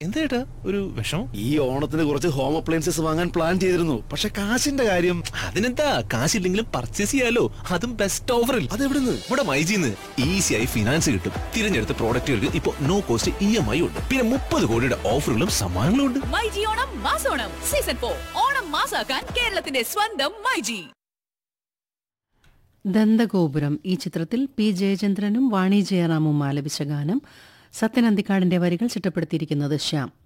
എന്താ ചേട്ടാ ഒരു വിഷമം ഈ ഓണത്തിന് കുറച്ച് ഹോം അപ്ലയൻസസ് വാങ്ങാൻ പ്ലാൻ ചെയ്തിരുന്നു പക്ഷെ കാശിന്റെ കാര്യം അതിനെന്താ കാശില്ലെങ്കിലും പർച്ചേസ് ചെയ്യാലോ അതും ബെസ്റ്റ് ഓഫറിൽ അതെവിടുന്ന് ഇവിടെ മൈജിന്ന് ഈസിയായി ഫിനാൻസ് കിട്ടും തിരഞ്ഞെടുത്ത പ്രോഡക്റ്റുകൾക്ക് ഇപ്പോൾ no cost E M I ഉണ്ട് പിന്നെ മുപ്പത് കോടിയുടെ ഓഫറുകളും സമ്മാനങ്ങളും ഉണ്ട് മൈജി ഓണം മാസോണം സീസൺ ഫോർ ഓണം മാസാക്കാൻ കേരളത്തിന്റെ സ്വന്തം മൈജി ദന്തഗോപുരം ഈ ചിത്രത്തിൽ പി ജയചന്ദ്രനും വാണി ജയറാമും ആലപിച്ച ഗാനം സത്യൻ അന്തിക്കാടിന്റെ വരികൾ ചിട്ടപ്പെടുത്തിയിരിക്കുന്നത് ശ്യാം